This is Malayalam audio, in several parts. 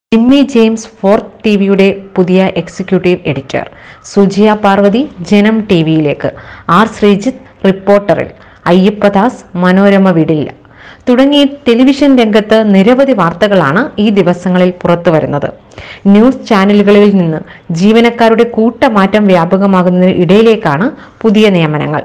ജിമ്മി ജെയിംസ് ഫോർത്ത് ടി വിയുടെ പുതിയ executive editor Sujiya Parvathi Janam T വിയിലേക്ക് ആർ ശ്രീജിത്ത് റിപ്പോർട്ടറിൽ അയ്യപ്പദാസ് മനോരമ വിടില്ല തുടങ്ങി ടെലിവിഷൻ രംഗത്ത് നിരവധി വാർത്തകളാണ് ഈ ദിവസങ്ങളിൽ പുറത്തു വരുന്നത് ന്യൂസ് ചാനലുകളിൽ നിന്ന് ജീവനക്കാരുടെ കൂട്ടമാറ്റം വ്യാപകമാകുന്നതിന് ഇടയിലേക്കാണ് പുതിയ നിയമനങ്ങൾ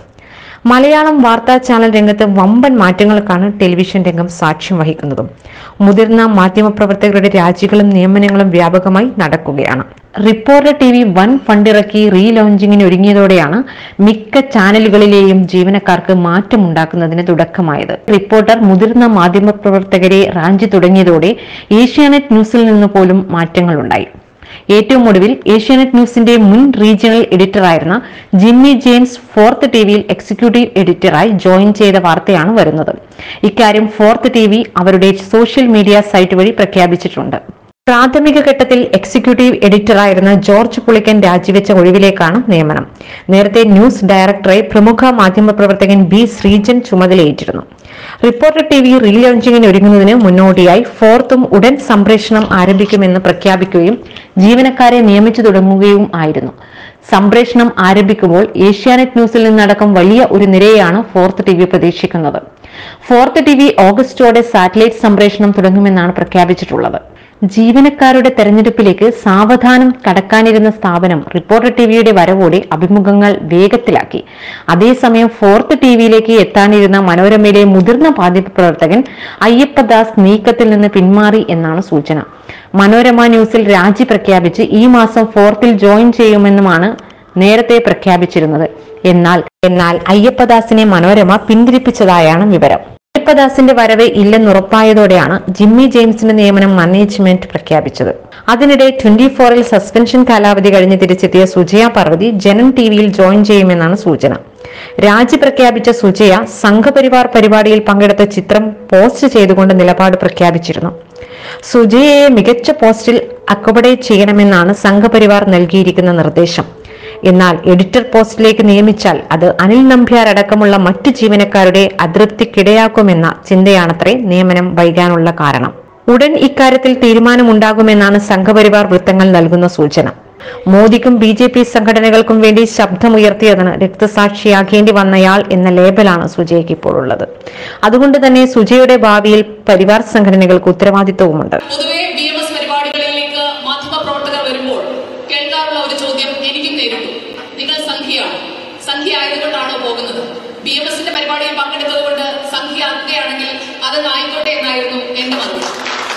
മലയാളം വാർത്താ ചാനൽ രംഗത്ത് വമ്പൻ മാറ്റങ്ങൾക്കാണ് ടെലിവിഷൻ രംഗം സാക്ഷ്യം വഹിക്കുന്നതും മുതിർന്ന മാധ്യമപ്രവർത്തകരുടെ രാജികളും നിയമനങ്ങളും വ്യാപകമായി നടക്കുകയാണ് റിപ്പോർട്ടർ ടി വി വൻ ഫണ്ടിറക്കി റീ ലോഞ്ചിങ്ങിന് ഒരുങ്ങിയതോടെയാണ് മിക്ക ചാനലുകളിലെയും ജീവനക്കാർക്ക് മാറ്റമുണ്ടാക്കുന്നതിന് തുടക്കമായത് റിപ്പോർട്ടർ മുതിർന്ന മാധ്യമപ്രവർത്തകരെ റാഞ്ചി തുടങ്ങിയതോടെ ഏഷ്യാനെറ്റ് ന്യൂസിൽ നിന്ന് പോലും മാറ്റങ്ങളുണ്ടായി ഏറ്റവും ഒടുവിൽ ഏഷ്യാനെറ്റ് ന്യൂസിന്റെ മുൻ റീജിയണൽ എഡിറ്ററായിരുന്ന ജിമ്മി ജെയിംസ് ഫോർത്ത് ടി വിയിൽ എക്സിക്യൂട്ടീവ് എഡിറ്ററായി ജോയിൻ ചെയ്ത വാർത്തയാണ് വരുന്നത് ഇക്കാര്യം ഫോർത്ത് ടി വി അവരുടെ സോഷ്യൽ മീഡിയ സൈറ്റ് വഴി പ്രഖ്യാപിച്ചിട്ടുണ്ട് പ്രാഥമിക ഘട്ടത്തിൽ എക്സിക്യൂട്ടീവ് എഡിറ്ററായിരുന്ന ജോർജ് പുളിക്കൻ രാജിവെച്ച ഒഴിവിലേക്കാണ് നിയമനം നേരത്തെ ന്യൂസ് ഡയറക്ടറെ പ്രമുഖ മാധ്യമപ്രവർത്തകൻ ബി ശ്രീജൻ ചുമതലയേറ്റിരുന്നു റിപ്പോർട്ടർ ടി വി റീലോഞ്ചിങ്ങിന് ഒരുങ്ങുന്നതിന് മുന്നോടിയായി ഫോർത്തും ഉടൻ സംപ്രേഷണം ആരംഭിക്കുമെന്ന് പ്രഖ്യാപിക്കുകയും ജീവനക്കാരെ നിയമിച്ചു തുടങ്ങുകയും ആയിരുന്നു സംപ്രേഷണം ആരംഭിക്കുമ്പോൾ ഏഷ്യാനെറ്റ് ന്യൂസിൽ നിന്നടക്കം വലിയ ഒരു നിരയാണ് ഫോർത്ത് ടി വി പ്രതീക്ഷിക്കുന്നത് ഫോർത്ത് ടി വി ഓഗസ്റ്റോടെ സാറ്റലൈറ്റ് സംപ്രേഷണം തുടങ്ങുമെന്നാണ് പ്രഖ്യാപിച്ചിട്ടുള്ളത് ജീവനക്കാരുടെ തെരഞ്ഞെടുപ്പിലേക്ക് സാവധാനം കടക്കാനിരുന്ന സ്ഥാപനം റിപ്പോർട്ടർ ടിവിയുടെ വരവോടെ അഭിമുഖങ്ങൾ വേഗത്തിലാക്കി അതേസമയം ഫോർത്ത് ടിവിയിലേക്ക് എത്താനിരുന്ന മനോരമയിലെ മുതിർന്ന മാധ്യമപ്രവർത്തകൻ അയ്യപ്പദാസ് നീക്കത്തിൽ നിന്ന് പിന്മാറി എന്നാണ് സൂചന മനോരമ ന്യൂസിൽ രാജി പ്രഖ്യാപിച്ച് ഈ മാസം ഫോർത്തിൽ ജോയിൻ ചെയ്യുമെന്നുമാണ് നേരത്തെ പ്രഖ്യാപിച്ചിരുന്നത് എന്നാൽ എന്നാൽ അയ്യപ്പദാസിനെ മനോരമ പിന്തിരിപ്പിച്ചതായാണ് വിവരം അയ്യപ്പദാസിന്റെ വരവ് ഇല്ലെന്നുറപ്പായതോടെയാണ് ജിമ്മി ജെയിംസിന്റെ നിയമനം മാനേജ്മെന്റ് പ്രഖ്യാപിച്ചത് അതിനിടെ ട്വന്റി ഫോറിൽ സസ്പെൻഷൻ കാലാവധി കഴിഞ്ഞ് തിരിച്ചെത്തിയ സുജയ പാർവതി ജനം ടി വിയിൽ ജോയിൻ ചെയ്യുമെന്നാണ് സൂചന രാജി പ്രഖ്യാപിച്ച സുജയ സംഘപരിവാർ പരിപാടിയിൽ പങ്കെടുത്ത ചിത്രം പോസ്റ്റ് ചെയ്തുകൊണ്ട് നിലപാട് പ്രഖ്യാപിച്ചിരുന്നു സുജയയെ മികച്ച പോസ്റ്റിൽ അക്കോമഡേറ്റ് ചെയ്യണമെന്നാണ് സംഘപരിവാർ നൽകിയിരിക്കുന്ന നിർദ്ദേശം എന്നാൽ എഡിറ്റർ പോസ്റ്റിലേക്ക് നിയമിച്ചാൽ അത് അനിൽ നമ്പ്യാർ അടക്കമുള്ള മറ്റു ജീവനക്കാരുടെ അതൃപ്തിക്കിടയാക്കുമെന്ന ചിന്തയാണത്രേ നിയമനം വൈകാനുള്ള കാരണം ഉടൻ ഇക്കാര്യത്തിൽ തീരുമാനമുണ്ടാകുമെന്നാണ് സംഘപരിവാർ വൃത്തങ്ങൾ നൽകുന്ന സൂചന മോദിക്കും ബി ജെ പി സംഘടനകൾക്കും വേണ്ടി ശബ്ദമുയർത്തിയതിന് രക്തസാക്ഷിയാകേണ്ടി വന്നയാൾ എന്ന ലേബലാണ് സുജയ്ക്ക് ഇപ്പോൾ ഉള്ളത് അതുകൊണ്ട് തന്നെ സുജയുടെ ഭാവിയിൽ പരിവാർ സംഘടനകൾക്ക് ഉത്തരവാദിത്വവുമുണ്ട് പൊതുവെ ബി എം എസ് പരിപാടികളിലേക്ക് മാധ്യമപ്രവർത്തകർ വരുമ്പോൾ കേൾക്കാറുള്ള ഒരു ചോദ്യം എനിക്കും നേരിട്ടു നിങ്ങൾ സംഖ്യയാണ് സംഖ്യ ആയതുകൊണ്ടാണോ പോകുന്നത് ബി എം എസിന്റെ പരിപാടിയിൽ പങ്കെടുത്തത് കൊണ്ട് സംഖ്യ ആക്കുകയാണെങ്കിൽ അത് ആയിക്കോട്ടെ എന്നായിരുന്നു എന്റെ മറുപടി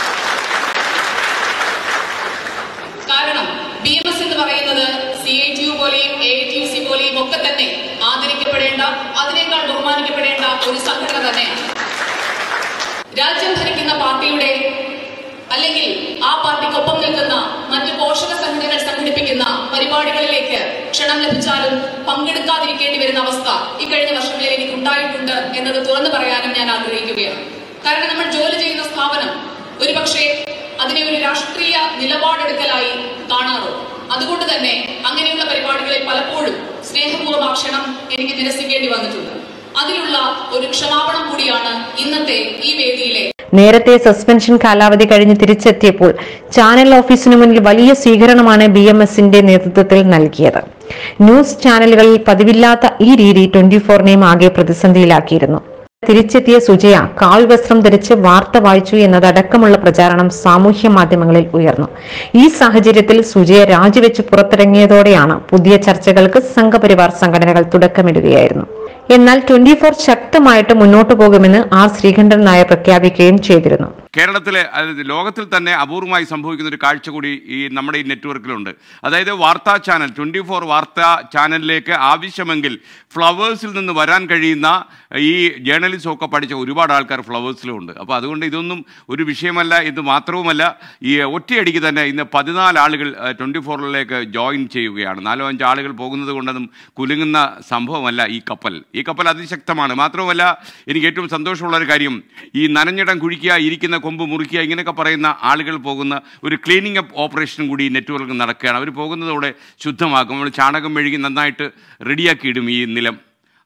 കാരണം ബി എം എസ് എന്ന് പറയുന്നത് സി ഐ ടി യു പോലെയും എ ടി യു സി പോലെയും ഒക്കെ തന്നെ ആദരിക്കപ്പെടേണ്ട അതിനേക്കാൾ ബഹുമാനിക്കപ്പെടേണ്ട ഒരു സംഘടന തന്നെയാണ് രാജ്യം ഭരിക്കുന്ന പാർട്ടിയുടെ അല്ലെങ്കിൽ ആ പാർട്ടിക്കൊപ്പം നിൽക്കുന്ന മറ്റ് പോഷക സംഘടനകൾ സംഘടിപ്പിക്കുന്ന പരിപാടികളിലേക്ക് ക്ഷണം ലഭിച്ചാലും പങ്കെടുക്കാതിരിക്കേണ്ടി വരുന്ന അവസ്ഥ ഇക്കഴിഞ്ഞ വർഷങ്ങളിൽ എനിക്ക് ഉണ്ടായിട്ടുണ്ട് എന്നത് തുറന്നു പറയാനും ഞാൻ ആഗ്രഹിക്കുകയാണ് കാരണം നമ്മൾ ജോലി ചെയ്യുന്ന സ്ഥാപനം ഒരുപക്ഷെ അതിനെ ഒരു രാഷ്ട്രീയ നിലപാടെടുക്കലായി കാണാറുണ്ട് അതുകൊണ്ട് തന്നെ അങ്ങനെയുള്ള പരിപാടികളിൽ പലപ്പോഴും സ്നേഹപൂർവ്വം ആ ക്ഷണം എനിക്ക് നിരസിക്കേണ്ടി വന്നിട്ടുണ്ട് അതിനുള്ള ഒരു ക്ഷമാപണം കൂടിയാണ് ഇന്നത്തെ ഈ വേദിയിലെ നേരത്തെ സസ്പെൻഷൻ കാലാവധി കഴിഞ്ഞ് തിരിച്ചെത്തിയപ്പോൾ ചാനൽ ഓഫീസിനു മുന്നിൽ വലിയ സ്വീകരണമാണ് ബി എം എസിന്റെ നേതൃത്വത്തിൽ നൽകിയത് ന്യൂസ് ചാനലുകളിൽ പതിവില്ലാത്ത ഈ രീതി ട്വന്റി ഫോറിനെയും ആകെ പ്രതിസന്ധിയിലാക്കിയിരുന്നു തിരിച്ചെത്തിയ സുജയ കാൽവസ്ത്രം ധരിച്ച് വാർത്ത വായിച്ചു എന്നതടക്കമുള്ള പ്രചാരണം സാമൂഹ്യ മാധ്യമങ്ങളിൽ ഉയർന്നു ഈ സാഹചര്യത്തിൽ സുജയ രാജിവെച്ച് പുറത്തിറങ്ങിയതോടെയാണ് പുതിയ ചർച്ചകൾക്ക് സംഘപരിവാർ സംഘടനകൾ തുടക്കമിടുകയായിരുന്നു എന്നാൽ ട്വന്റി ഫോർ ശക്തമായിട്ട് മുന്നോട്ടു പോകുമെന്ന് ആർ ശ്രീകണ്ഠൻ നായർ പ്രഖ്യാപിക്കുകയും ചെയ്തിരുന്നു കേരളത്തിലെ അതായത് ലോകത്തിൽ തന്നെ അപൂർവമായി സംഭവിക്കുന്ന ഒരു കാഴ്ച കൂടി ഈ നമ്മുടെ ഈ നെറ്റ്വർക്കിലുണ്ട് അതായത് വാർത്താ ചാനൽ ട്വൻറ്റി ഫോർ വാർത്താ ചാനലിലേക്ക് ആവശ്യമെങ്കിൽ ഫ്ലവേഴ്സിൽ നിന്ന് വരാൻ കഴിയുന്ന ഈ ജേർണലിസം ഒക്കെ പഠിച്ച ഒരുപാട് ആൾക്കാർ ഫ്ലവേഴ്സിലും ഉണ്ട് അപ്പോൾ അതുകൊണ്ട് ഇതൊന്നും ഒരു വിഷയമല്ല ഇത് മാത്രവുമല്ല ഈ ഒറ്റയടിക്ക് തന്നെ ഇന്ന് പതിനാല് ആളുകൾ ട്വൻറ്റി ഫോറിലേക്ക് ജോയിൻ ചെയ്യുകയാണ് നാലോ അഞ്ചോ ആളുകൾ പോകുന്നത് കൊണ്ടതും കുലുങ്ങുന്ന സംഭവമല്ല ഈ കപ്പൽ ഈ കപ്പൽ അതിശക്തമാണ് മാത്രവുമല്ല എനിക്ക് ഏറ്റവും സന്തോഷമുള്ള ഒരു കാര്യം ഈ നനഞ്ഞിടം കുഴിക്കുക ഇരിക്കുന്ന കൊമ്പ് മുറിക്കുക ഇങ്ങനെയൊക്കെ പറയുന്ന ആളുകൾ പോകുന്ന ഒരു ക്ലീനിങ് അപ്പ് ഓപ്പറേഷനും കൂടി ഈ നെറ്റ്വർക്ക് നടക്കുകയാണ് അവർ പോകുന്നതോടെ ശുദ്ധമാക്കും നമ്മൾ ചാണകം മെഴുകി നന്നായിട്ട് റെഡിയാക്കി ഇടും ഈ നിലം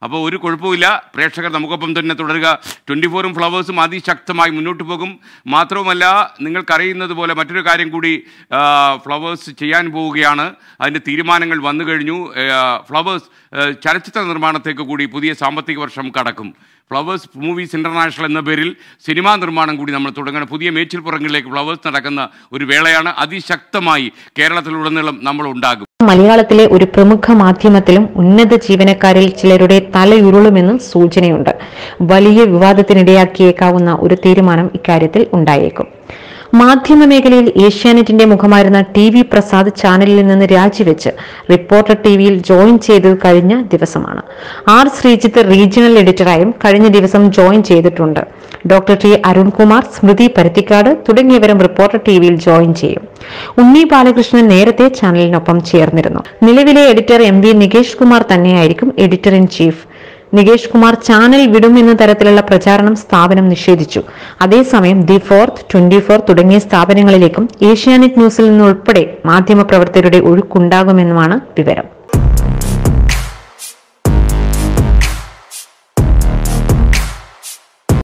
അപ്പോൾ ഒരു കുഴപ്പമില്ല പ്രേക്ഷകർ നമുക്കൊപ്പം തന്നെ തുടരുക ട്വൻറ്റി ഫോറും ഫ്ലവേഴ്സും അതിശക്തമായി മുന്നോട്ട് പോകും മാത്രവുമല്ല നിങ്ങൾക്കറിയുന്നത് പോലെ മറ്റൊരു കാര്യം കൂടി ആ, ഫ്ലവേഴ്സ് ചെയ്യാൻ പോവുകയാണ് അതിൻ്റെ തീരുമാനങ്ങൾ വന്നു കഴിഞ്ഞു ആ, ഫ്ലവേഴ്സ് ആ, ചലച്ചിത്ര നിർമ്മാണത്തേക്ക് കൂടി പുതിയ സാമ്പത്തിക വർഷം കടക്കും ഫ്ലവേഴ്സ് മൂവീസ് ഇന്റർനാഷണൽ എന്ന പേരിൽ സിനിമാ നിർമ്മാണം കൂടി നമ്മൾ തുടങ്ങണം പുതിയ മേച്ചിൽപ്പുറങ്ങളിലേക്ക് ഫ്ലവേഴ്സ് നടക്കുന്ന ഒരു വേളയാണ് അതിശക്തമായി കേരളത്തിലുടനീളം നമ്മൾ ഉണ്ടാകും മലയാളത്തിലെ ഒരു പ്രമുഖ മാധ്യമത്തിലും ഉന്നത ജീവനക്കാരിൽ ചിലരുടെ തലയുരുളുമെന്ന് സൂചനയുണ്ട് വലിയ വിവാദത്തിനിടയാക്കിയേക്കാവുന്ന ഒരു തീരുമാനം ഇക്കാര്യത്തിൽ ഉണ്ടായേക്കും മാധ്യമ മേഖലയിൽ ഏഷ്യാനെറ്റിന്റെ മുഖമായിരുന്ന ടി വി പ്രസാദ് ചാനലിൽ നിന്ന് രാജിവെച്ച് റിപ്പോർട്ടർ ടി വിയിൽ ജോയിൻ ചെയ്തത് കഴിഞ്ഞ ദിവസമാണ് ആർ ശ്രീജിത്ത് റീജിയണൽ എഡിറ്ററായും കഴിഞ്ഞ ദിവസം ജോയിൻ ചെയ്തിട്ടുണ്ട് ഡോക്ടർ ടി അരുൺകുമാർ സ്മൃതി പരുത്തിക്കാട് തുടങ്ങിയവരും റിപ്പോർട്ടർ ടി വിയിൽ ജോയിൻ ചെയ്യും ഉണ്ണി ബാലകൃഷ്ണൻ നേരത്തെ ചാനലിനൊപ്പം ചേർന്നിരുന്നു നിലവിലെ editor M V Nikesh Kumar തന്നെയായിരിക്കും editor in chief Nikesh Kumar channel വിടും എന്ന തരത്തിലുള്ള പ്രചാരണം സ്ഥാപനം നിഷേധിച്ചു അതേസമയം ദി ഫോർത്ത് ട്വന്റി ഫോർ തുടങ്ങിയ സ്ഥാപനങ്ങളിലേക്കും ഏഷ്യാനെറ്റ് ന്യൂസിൽ നിന്നുൾപ്പെടെ മാധ്യമപ്രവർത്തകരുടെ ഒഴുക്കുണ്ടാകുമെന്നുമാണ് വിവരം